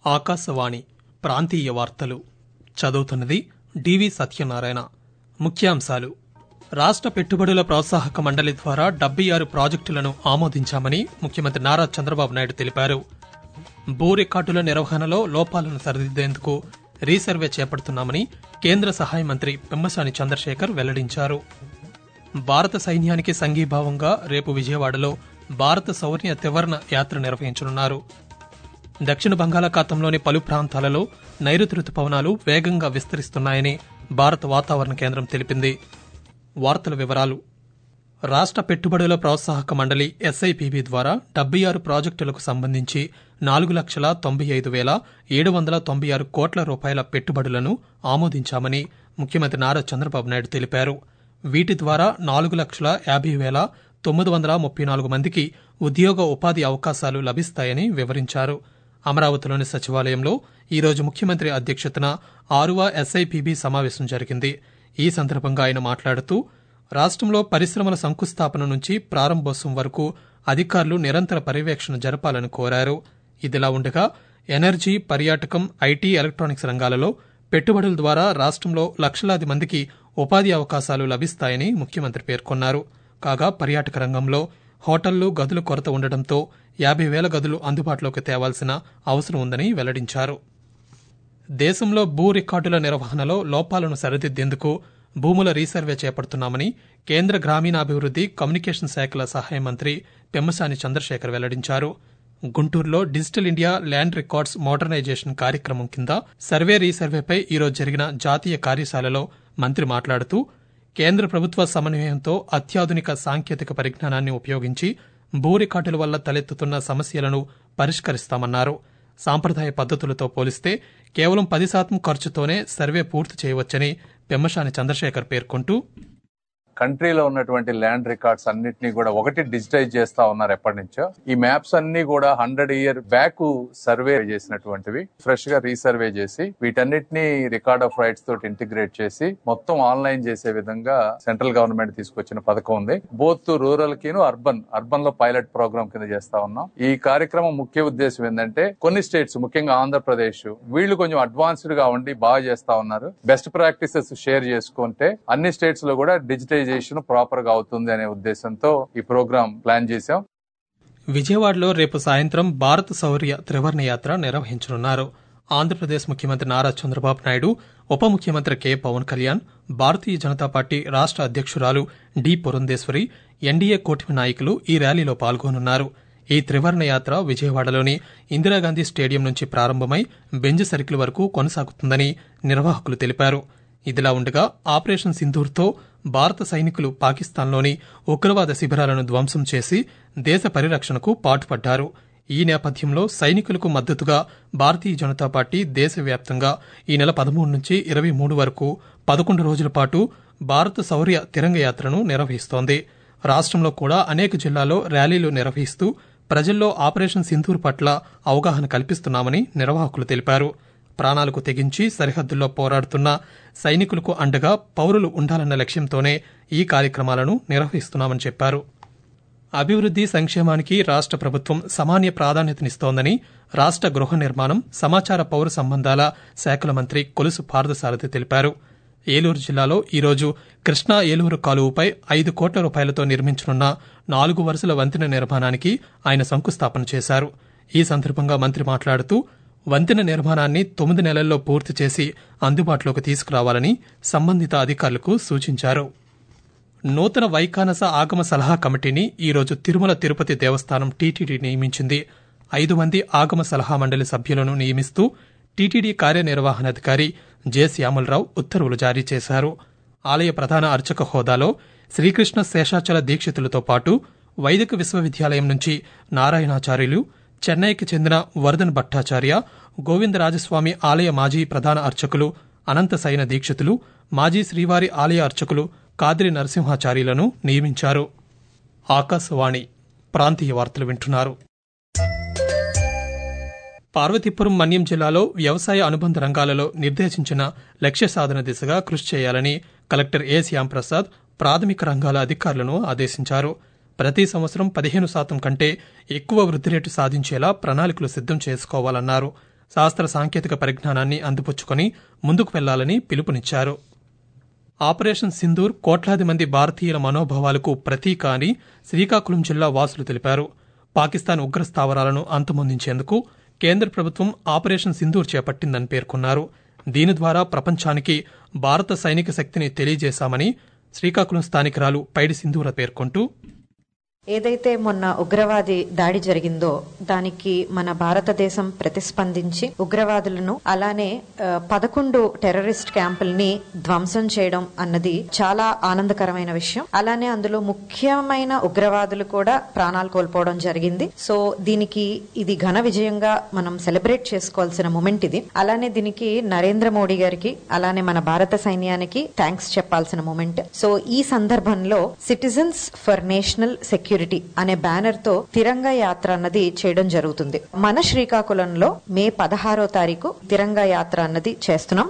ఆకాశవాణి ప్రాంతీయ వార్తలు చదువుతున్నది డివి సత్యనారాయణ ముఖ్యాంశాలు రాష్ట్ర పెట్టుబడుల ప్రోత్సాహక మండలి ద్వారా డెబ్బై ఆరు ప్రాజెక్టులను ఆమోదించామని ముఖ్యమంత్రి నారా చంద్రబాబు నాయుడు తెలిపారు భూ రికార్డుల నిర్వహణలో లోపాలను సరిదిద్దేందుకు రీసర్వే చేపడుతున్నామని కేంద్ర సహాయ మంత్రి పెమ్మసాని చంద్రశేఖర్ వెల్లడించారు భారత సైన్యానికి సంఘీభావంగా రేపు విజయవాడలో భారత శౌర్య త్రివర్ణ యాత్ర నిర్వహించనున్నారు దక్షిణ బంగాళాఖాతంలోని పలు ప్రాంతాలలో నైరుతి రుతుపవనాలు వేగంగా విస్తరిస్తున్నాయని భారత వాతావరణ కేంద్రం తెలిపింది వార్తల వివరాలు రాష్ట్ర పెట్టుబడుల ప్రోత్సాహక మండలి ఎస్ఐపిబి ద్వారా డెబ్బై ఆరు ప్రాజెక్టులకు సంబంధించి నాలుగు లక్షల తొంభై ఐదు వేల ఏడు వందల తొంభై ఆరు కోట్ల రూపాయల పెట్టుబడులను ఆమోదించామని ముఖ్యమంత్రి నారా చంద్రబాబు నాయుడు తెలిపారు వీటి ద్వారా నాలుగు లక్షల యాభై వేల తొమ్మిది వందల ముప్పై నాలుగు మందికి ఉద్యోగ ఉపాధి అవకాశాలు లభిస్తాయని వివరించారు అమరావతిలోని సచివాలయంలో ఈరోజు ముఖ్యమంత్రి అధ్యక్షతన ఆరువ ఎస్ఐపిబి సమావేశం జరిగింది ఈ సందర్భంగా ఆయన మాట్లాడుతూ రాష్ట్రంలో పరిశ్రమల శంకుస్థాపన నుంచి ప్రారంభోత్సవం వరకు అధికారులు నిరంతర పర్యవేక్షణ జరపాలని కోరారు ఇదిలా ఉండగా ఎనర్జీ పర్యాటకం ఐటీ ఎలక్ట్రానిక్స్ రంగాలలో పెట్టుబడుల ద్వారా రాష్ట్రంలో లక్షలాది మందికి ఉపాధి అవకాశాలు లభిస్తాయని ముఖ్యమంత్రి పేర్కొన్నారు కాగా పర్యాటక రంగంలో హోటళ్లు గదుల కొరత ఉండడంతో యాభై వేల గదులు అందుబాటులోకి తేవాల్సిన అవసరం ఉందని వెల్లడించారు దేశంలో భూ రికార్డుల నిర్వహణలో లోపాలను సరిదిద్దేందుకు భూముల రీసర్వే చేపడుతున్నామని కేంద్ర గ్రామీణాభివృద్ది కమ్యూనికేషన్ శాఖల సహాయ మంత్రి పెమ్మసాని చంద్రశేఖర్ వెల్లడించారు గుంటూరులో digital India land records modernisation కార్యక్రమం కింద సర్వే రీసర్వేపై ఈరోజు జరిగిన జాతీయ కార్యశాలలో మంత్రి మాట్లాడుతూ కేంద్ర ప్రభుత్వ సమన్వయంతో అత్యాధునిక సాంకేతిక పరిజ్ఞానాన్ని ఉపయోగించి భూ రికార్డుల వల్ల తలెత్తుతున్న సమస్యలను పరిష్కరిస్తామన్నారు సాంప్రదాయ పద్ధతులతో పోలిస్తే కేవలం పది శాతం ఖర్చుతోనే సర్వే పూర్తి చేయవచ్చని పెమ్మశాని చంద్రశేఖర్ పేర్కొంటూ కంట్రీలో ఉన్నటువంటి ల్యాండ్ రికార్డ్స్ అన్నిటినీ కూడా ఒకటి డిజిటైజ్ చేస్తా ఉన్నారు ఎప్పటి నుంచో ఈ మ్యాప్స్ అన్ని కూడా హండ్రెడ్ ఇయర్ బ్యాక్ సర్వే చేసినటువంటివి ఫ్రెష్ గా రీసర్వే చేసి వీటన్నిటిని రికార్డ్ ఆఫ్ రైట్స్ తోటి ఇంటిగ్రేట్ చేసి మొత్తం ఆన్లైన్ చేసే విధంగా సెంట్రల్ గవర్నమెంట్ తీసుకొచ్చిన పథకం ఉంది బోత్ రూరల్ కిను అర్బన్ అర్బన్ లో పైలట్ ప్రోగ్రామ్ కింద చేస్తా ఉన్నాం ఈ కార్యక్రమం ముఖ్య ఉద్దేశం ఏంటంటే కొన్ని స్టేట్స్ ముఖ్యంగా ఆంధ్రప్రదేశ్ వీళ్ళు కొంచెం అడ్వాన్స్డ్ గా ఉండి బాగా చేస్తా ఉన్నారు బెస్ట్ ప్రాక్టీసెస్ షేర్ చేసుకుంటే అన్ని స్టేట్స్ లో కూడా డిజిటైజ్ డిజిటైజేషన్ ప్రాపర్ గా అవుతుంది అనే ఉద్దేశంతో ఈ ప్రోగ్రామ్ ప్లాన్ చేశాం విజయవాడలో రేపు సాయంత్రం భారత శౌర్య త్రివర్ణ యాత్ర నిర్వహించనున్నారు ఆంధ్రప్రదేశ్ ముఖ్యమంత్రి నారా చంద్రబాబు నాయుడు ఉప ముఖ్యమంత్రి కె పవన్ కళ్యాణ్ భారతీయ జనతా పార్టీ రాష్ట అధ్యక్షురాలు డి పురంధేశ్వరి ఎన్డీఏ కూటమి నాయకులు ఈ ర్యాలీలో పాల్గొనున్నారు ఈ త్రివర్ణ యాత్ర విజయవాడలోని ఇందిరాగాంధీ స్టేడియం నుంచి ప్రారంభమై బెంజ్ సర్కిల్ వరకు కొనసాగుతుందని నిర్వాహకులు తెలిపారు ఇదిలా ఉండగా ఆపరేషన్ సింధూర్తో భారత సైనికులు పాకిస్తాన్లోని ఉగ్రవాద శిబిరాలను ధ్వంసం చేసి దేశ పరిరక్షణకు పాటుపడ్డారు ఈ నేపథ్యంలో సైనికులకు మద్దతుగా భారతీయ జనతా పార్టీ దేశవ్యాప్తంగా ఈ నెల పదమూడు నుంచి ఇరవై మూడు వరకు పదకొండు రోజుల పాటు భారత శౌర్య తిరంగ యాత్రను నిర్వహిస్తోంది రాష్ట్రంలో కూడా అనేక జిల్లాల్లో ర్యాలీలు నిర్వహిస్తూ ప్రజల్లో ఆపరేషన్ సింధూర్ పట్ల అవగాహన కల్పిస్తున్నామని నిర్వాహకులు తెలిపారు ప్రాణాలకు తెగించి సరిహద్దుల్లో పోరాడుతున్న సైనికులకు అండగా పౌరులు ఉండాలన్న లక్ష్యంతోనే ఈ కార్యక్రమాలను నిర్వహిస్తున్నామని చెప్పారు అభివృద్ది సంక్షేమానికి రాష్ట ప్రభుత్వం సమాన్య ప్రాధాన్యతనిస్తోందని రాష్ట గృహ నిర్మాణం సమాచార పౌర సంబంధాల శాఖల మంత్రి కొలుసు పార్థసారథి తెలిపారు ఏలూరు జిల్లాలో ఈరోజు కృష్ణా ఏలూరు కాలువపై ఐదు కోట్ల రూపాయలతో నిర్మించనున్న నాలుగు వరుసల వంతెన నిర్మాణానికి ఆయన శంకుస్థాపన చేశారు ఈ సందర్భంగా మంత్రి మాట్లాడుతూ వంతెన నిర్మాణాన్ని తొమ్మిది నెలల్లో పూర్తి చేసి అందుబాటులోకి తీసుకురావాలని సంబంధిత అధికారులకు సూచించారు నూతన వైకానస ఆగమ సలహా కమిటీని ఈరోజు తిరుమల తిరుపతి దేవస్థానం టీటీడీ నియమించింది ఐదు మంది ఆగమ సలహా మండలి సభ్యులను నియమిస్తూ టీటీడీ కార్యనిర్వహణాధికారి జె శ్యామలరావు ఉత్తర్వులు జారీ చేశారు ఆలయ ప్రధాన అర్చక హోదాలో శ్రీకృష్ణ శేషాచల దీక్షితులతో పాటు వైదిక విశ్వవిద్యాలయం నుంచి నారాయణాచార్యులు చెన్నైకి చెందిన వరదన్ భట్టాచార్య గోవిందరాజస్వామి ఆలయ మాజీ ప్రధాన అర్చకులు అనంత సైన దీక్షితులు మాజీ శ్రీవారి ఆలయ అర్చకులు కాద్రి నరసింహాచార్యులను నియమించారు ఆకాశవాణి ప్రాంతీయ వార్తలు వింటున్నారు పార్వతీపురం మన్యం జిల్లాలో వ్యవసాయ అనుబంధ రంగాలలో నిర్దేశించిన లక్ష్య సాధన దిశగా కృషి చేయాలని కలెక్టర్ ఏ శ్యాంప్రసాద్ ప్రాథమిక రంగాల అధికారులను ఆదేశించారు ప్రతి సంవత్సరం పదిహేను శాతం కంటే ఎక్కువ వృద్ధి రేటు సాధించేలా ప్రణాళికలు సిద్దం చేసుకోవాలన్నారు శాస్త్ర సాంకేతిక పరిజ్ఞానాన్ని అందిపుచ్చుకొని ముందుకు వెళ్లాలని పిలుపునిచ్చారు ఆపరేషన్ సింధూర్ కోట్లాది మంది భారతీయుల మనోభావాలకు ప్రతీక అని శ్రీకాకుళం జిల్లా వాసులు తెలిపారు పాకిస్తాన్ ఉగ్ర స్థావరాలను అంతమొందించేందుకు కేంద్ర ప్రభుత్వం ఆపరేషన్ సింధూర్ చేపట్టిందని పేర్కొన్నారు దీని ద్వారా ప్రపంచానికి భారత సైనిక శక్తిని తెలియజేశామని శ్రీకాకుళం స్థానికురాలు పైడి సింధూర పేర్కొంటూ ఏదైతే మొన్న ఉగ్రవాది దాడి జరిగిందో దానికి మన భారతదేశం ప్రతిస్పందించి ఉగ్రవాదులను అలానే ఆ, పదకొండు టెర్రరిస్ట్ క్యాంపుల్ని ధ్వంసం చేయడం అన్నది చాలా ఆనందకరమైన విషయం అలానే అందులో ముఖ్యమైన ఉగ్రవాదులు కూడా ప్రాణాలు కోల్పోవడం జరిగింది సో దీనికి ఇది ఘన విజయంగా మనం సెలబ్రేట్ చేసుకోవాల్సిన మూమెంట్ ఇది అలానే దీనికి నరేంద్ర మోడీ గారికి అలానే మన భారత సైన్యానికి థ్యాంక్స్ చెప్పాల్సిన మూమెంట్ సో ఈ సందర్భంలో సిటిజన్స్ ఫర్ నేషనల్ సెక్యూరిటీ అనే బ్యానర్ తో తిరంగా యాత్ర అన్నది చేయడం జరుగుతుంది మన శ్రీకాకుళంలో మే పదహారో తారీఖు తిరంగా యాత్ర అన్నది చేస్తున్నాం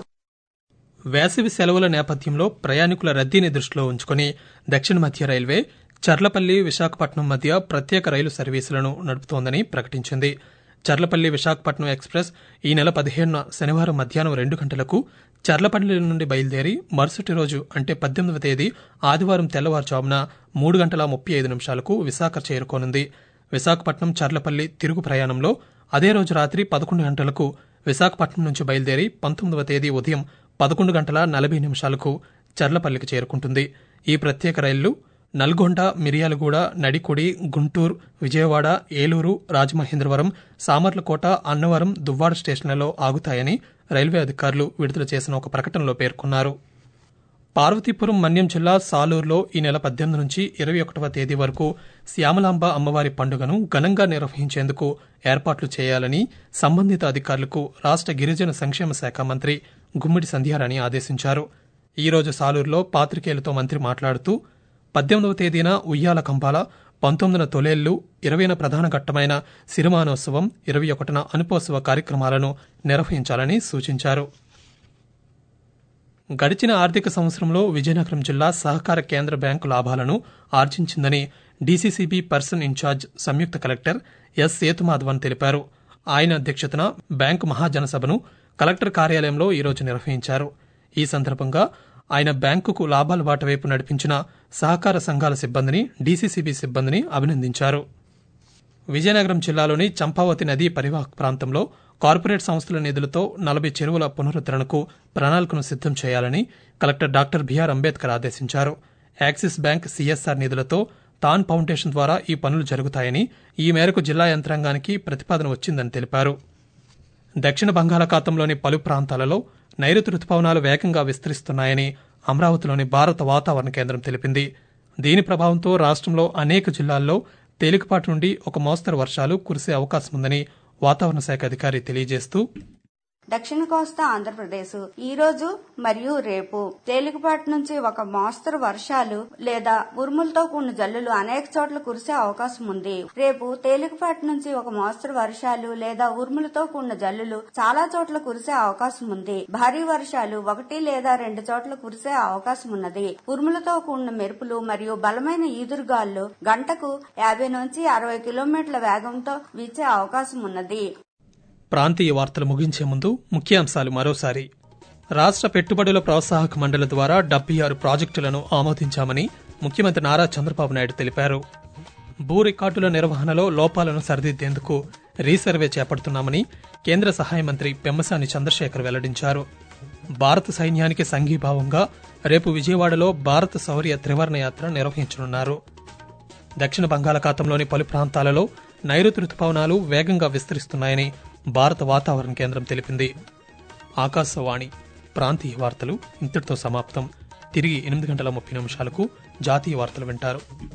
వేసవి సెలవుల నేపథ్యంలో ప్రయాణికుల రద్దీని దృష్టిలో ఉంచుకుని దక్షిణ మధ్య రైల్వే చర్లపల్లి విశాఖపట్నం మధ్య ప్రత్యేక రైలు సర్వీసులను నడుపుతోందని ప్రకటించింది చర్లపల్లి విశాఖపట్నం ఎక్స్ప్రెస్ ఈ నెల పదిహేనున శనివారం మధ్యాహ్నం రెండు గంటలకు చర్లపల్లి నుండి బయలుదేరి మరుసటి రోజు అంటే పద్దెనిమిదవ తేదీ ఆదివారం తెల్లవారుజామున మూడు గంటల ముప్పై ఐదు నిమిషాలకు విశాఖ చేరుకోనుంది విశాఖపట్నం చర్లపల్లి తిరుగు ప్రయాణంలో అదే రోజు రాత్రి పదకొండు గంటలకు విశాఖపట్నం నుంచి బయలుదేరి పంతొమ్మిదవ తేదీ ఉదయం పదకొండు గంటల నలభై నిమిషాలకు చర్లపల్లికి చేరుకుంటుంది ఈ ప్రత్యేక రైళ్లు నల్గొండ మిర్యాలగూడ నడికొడి గుంటూరు విజయవాడ ఏలూరు రాజమహేంద్రవరం సామర్లకోట అన్నవరం దువ్వాడ స్టేషన్లలో ఆగుతాయని రైల్వే అధికారులు విడుదల చేసిన ఒక ప్రకటనలో పేర్కొన్నారు పార్వతీపురం మన్యం జిల్లా సాలూరులో ఈ నెల పద్దెనిమిది నుంచి ఇరవై ఒకటవ తేదీ వరకు శ్యామలాంబ అమ్మవారి పండుగను ఘనంగా నిర్వహించేందుకు ఏర్పాట్లు చేయాలని సంబంధిత అధికారులకు రాష్ట్ర గిరిజన సంక్షేమ శాఖ మంత్రి గుమ్మిడి సంధ్యారాణి ఆదేశించారు ఈ రోజు సాలూరులో పాత్రికేయులతో మంత్రి మాట్లాడుతూ పద్దెనిమిదవ తేదీన ఉయ్యాల కంపాల పంతొమ్మిదిన తొలేళ్లు ఇరవైన ప్రధాన ఘట్టమైన సిరిమానోత్సవం ఇరవై ఒకటిన అనుపోత్సవ కార్యక్రమాలను నిర్వహించాలని సూచించారు గడిచిన ఆర్థిక సంవత్సరంలో విజయనగరం జిల్లా సహకార కేంద్ర బ్యాంకు లాభాలను ఆర్జించిందని డీసీసీబీ పర్సన్ ఇన్ఛార్జ్ సంయుక్త కలెక్టర్ ఎస్ సేతుమాధవన్ తెలిపారు ఆయన అధ్యక్షతన బ్యాంకు మహాజనసభను కలెక్టర్ కార్యాలయంలో ఈరోజు నిర్వహించారు ఈ సందర్భంగా ఆయన బ్యాంకుకు లాభాల బాట వైపు నడిపించిన సహకార సంఘాల సిబ్బందిని డీసీసీబీ సిబ్బందిని అభినందించారు విజయనగరం జిల్లాలోని చంపావతి నదీ పరివాహక ప్రాంతంలో కార్పొరేట్ సంస్థల నిధులతో నలభై చెరువుల పునరుద్దరణకు ప్రణాళికను సిద్దం చేయాలని కలెక్టర్ డాక్టర్ బిఆర్ అంబేద్కర్ ఆదేశించారు యాక్సిస్ బ్యాంక్ సీఎస్ఆర్ నిధులతో తాన్ ఫౌండేషన్ ద్వారా ఈ పనులు జరుగుతాయని ఈ మేరకు జిల్లా యంత్రాంగానికి ప్రతిపాదన వచ్చిందని తెలిపారు దక్షిణ బంగాళాఖాతంలోని పలు ప్రాంతాలలో నైరుతి రుతుపవనాలు వేగంగా విస్తరిస్తున్నాయని అమరావతిలోని భారత వాతావరణ కేంద్రం తెలిపింది దీని ప్రభావంతో రాష్ట్రంలో అనేక జిల్లాల్లో తేలికపాటి నుండి ఒక మోస్తరు వర్షాలు కురిసే అవకాశం ఉందని వాతావరణ శాఖ అధికారి తెలియజేస్తూ దక్షిణ కోస్తా ఆంధ్రప్రదేశ్ ఈ రోజు మరియు రేపు తేలికపాటి నుంచి ఒక మోస్తరు వర్షాలు లేదా ఉరుములతో కూడిన జల్లులు అనేక చోట్ల కురిసే అవకాశం ఉంది రేపు తేలికపాటి నుంచి ఒక మోస్తరు వర్షాలు లేదా ఉరుములతో కూడిన జల్లులు చాలా చోట్ల కురిసే అవకాశం ఉంది భారీ వర్షాలు ఒకటి లేదా రెండు చోట్ల కురిసే అవకాశం ఉన్నది ఉరుములతో కూడిన మెరుపులు మరియు బలమైన ఈదురుగాలు గంటకు యాభై నుంచి అరవై కిలోమీటర్ల వేగంతో వీచే అవకాశం ఉన్నది ప్రాంతీయ వార్తలు ముగించే ముందు ముఖ్యాంశాలు మరోసారి రాష్ట్ర పెట్టుబడుల ప్రోత్సాహక మండలి ద్వారా డెబ్బై ఆరు ప్రాజెక్టులను ఆమోదించామని ముఖ్యమంత్రి నారా చంద్రబాబు నాయుడు తెలిపారు భూ రికార్డుల నిర్వహణలో లోపాలను సరిదిద్దేందుకు రీసర్వే చేపడుతున్నామని కేంద్ర సహాయ మంత్రి పెమ్మసాని చంద్రశేఖర్ వెల్లడించారు భారత సైన్యానికి సంఘీభావంగా రేపు విజయవాడలో భారత శౌర్య త్రివర్ణ యాత్ర నిర్వహించనున్నారు దక్షిణ బంగాళాఖాతంలోని పలు ప్రాంతాలలో నైరుతి రుతుపవనాలు వేగంగా విస్తరిస్తున్నాయని భారత వాతావరణ కేంద్రం తెలిపింది ఆకాశవాణి ప్రాంతీయ వార్తలు ఇంతటితో సమాప్తం తిరిగి ఎనిమిది గంటల ముప్పై నిమిషాలకు జాతీయ వార్తలు వింటారు